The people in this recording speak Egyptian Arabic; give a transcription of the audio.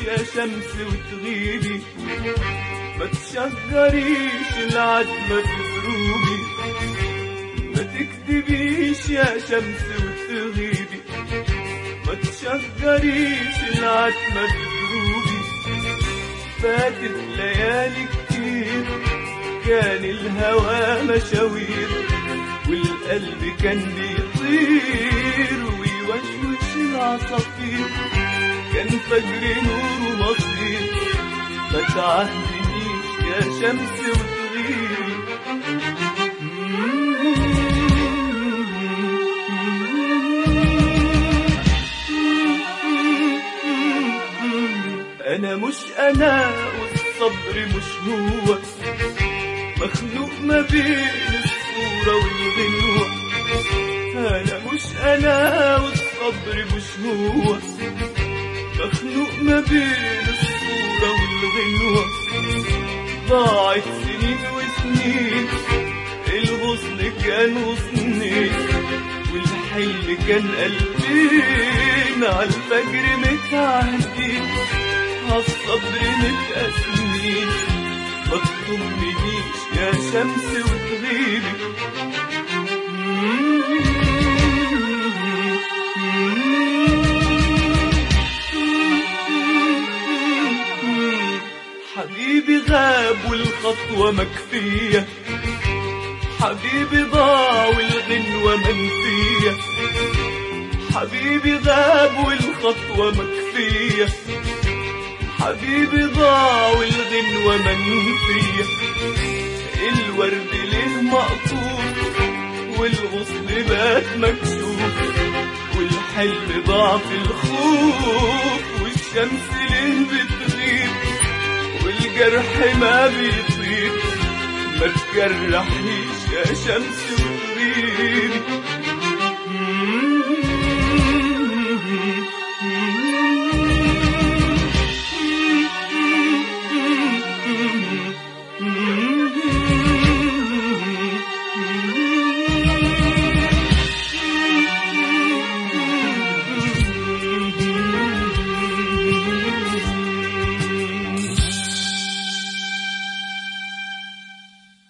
يا شمس وتغيبي ما تشجريش العتمة في دروبي ما تكذبيش يا شمس وتغيبي ما تشجريش العتمة في دروبي فاتت ليالي كتير كان الهوى مشاوير والقلب كان بيطير ويوشوش العصافير كان فجر نور مصير ما تعهدنيش يا شمس وتغيري أنا مش أنا والصبر مش هو مخلوق ما بين الصورة والغنوة أنا مش أنا والصبر مش هو مخلوق ما بين الصورة والغنوة ضاعت سنين وسنين الغصن كان غصنين والحل كان قلبين عالفجر متعهدين عالصبر متقسمين ما تطمنيش يا شمس وتغيبي حبيبي غاب والخطوة مكفية حبيبي ضاع والغنوة منفية حبيبي غاب والخطوة مكفية حبيبي ضاع والغنوة منفية الورد ليه مقطوع والغصن بات مكشوف والحلم ضاع في الخوف والشمس ليه بتغيب والجرح ما بيطيب ما تجرحنيش يا شمس وتغيبي